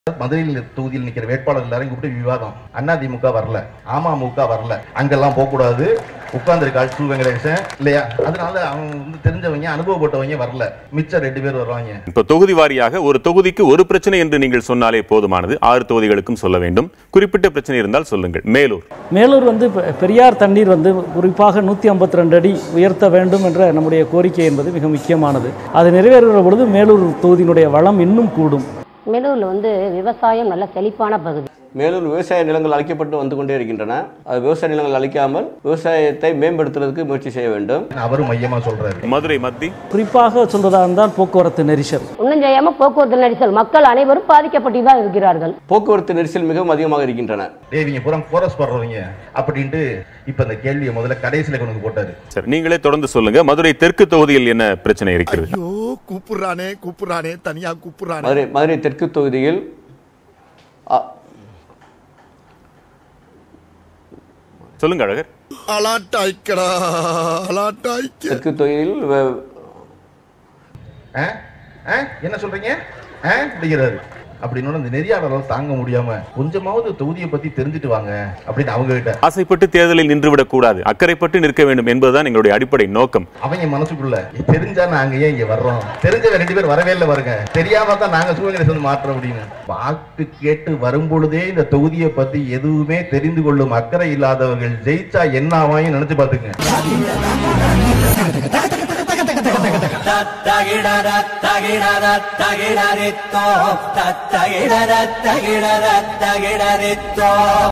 மதுரையில் தொகுதியில் நிக்கிற வேட்பாளர் எல்லாரையும் கூப்பிட்டு விவாதம் அதிமுக வரல அமமுக வரல அங்கெல்லாம் போக கூடாது உட்கார்ந்துருக்காள் சு வெங்கடேசன் இல்லையா அதனால அவங்க வந்து தெரிஞ்சவங்க அனுபவப்பட்டவங்க வரல மிச்சம் ரெண்டு பேர் வருவாங்க இப்ப தொகுதி வாரியாக ஒரு தொகுதிக்கு ஒரு பிரச்சனை என்று நீங்கள் சொன்னாலே போதுமானது ஆறு தொகுதிகளுக்கும் சொல்ல வேண்டும் குறிப்பிட்ட பிரச்சனை இருந்தால் சொல்லுங்கள் மேலூர் மேலூர் வந்து பெ- பெரியார் தண்ணீர் வந்து குறிப்பாக நூற்றி ஐம்பத்தி ரெண்டு அடி உயர்த்த வேண்டும் என்ற நம்முடைய கோரிக்கை என்பது மிக முக்கியமானது அது நிறைவேறுகிற பொழுது மேலூர் தொகுதியினுடைய வளம் இன்னும் கூடும் மேலூரில் வந்து விவசாயம் நல்ல செழிப்பான பகுதி மேலும் விவசாய நிலங்கள் அழிக்கப்பட்டு வந்து கொண்டே இருக்கின்றன அது விவசாய நிலங்கள் அழிக்காமல் விவசாயத்தை மேம்படுத்துவதற்கு முயற்சி செய்ய வேண்டும் அவரும் மையமா சொல்றாரு மதுரை மத்தி குறிப்பாக சொல்வதாக இருந்தால் போக்குவரத்து நெரிசல் ஒன்றும் செய்யாமல் போக்குவரத்து நெரிசல் மக்கள் அனைவரும் பாதிக்கப்பட்டு தான் இருக்கிறார்கள் போக்குவரத்து நெரிசல் மிகவும் அதிகமாக இருக்கின்றன தேவிங்க பூரா கோரஸ் படுறவங்க அப்படின்ட்டு இப்ப இந்த கேள்வியை முதல்ல கடைசியில கொண்டு வந்து போட்டாரு சரி நீங்களே தொடர்ந்து சொல்லுங்க மதுரை தெற்கு தொகுதியில் என்ன பிரச்சனை இருக்கிறது ஐயோ கூப்பிடுறானே கூப்பிடுறானே தனியா கூப்பிடுறானே மதுரை மதுரை தெற்கு தொகுதியில் அ- சொல்லுங்க அழகர் அலாட்டாய்க்கடா அலாட்டாய்க்க தெற்கு தொகுதியில் வ- ஆ? ஆ? என்ன சொல்றீங்க ஆ? அப்படிங்கிறாரு அப்படின்னு இந்த நெறியாளரால் தாங்க முடியாம கொஞ்சமாவது தொகுதியை பத்தி தெரிஞ்சுட்டு வாங்க அப்படின்னு அவங்க கிட்ட ஆசைப்பட்டு தேர்தலில் நின்றுவிடக் கூடாது அக்கறைப்பட்டு நிற்க வேண்டும் என்பதுதான் எங்களுடைய அடிப்படை நோக்கம் அவங்க மனசுக்குள்ள தெரிஞ்சா நாங்க ஏன் இங்க வர்றோம் தெரிஞ்சவங்க ரெண்டு பேர் வரவே இல்லை வருங்க தெரியாம தான் நாங்க சிவகணேசன் வந்து மாற்றோம் அப்படின்னு வாக்கு கேட்டு வரும்பொழுதே இந்த தொகுதியை பத்தி எதுவுமே தெரிந்து கொள்ளும் அக்கறை இல்லாதவர்கள் ஜெயிச்சா என்ன ஆவாயும் நினைச்சு பாத்துங்க தத்தகிடத தகிடத தகிடரித்தோ தத்தகிடத தகிடத தகிடரித்தோ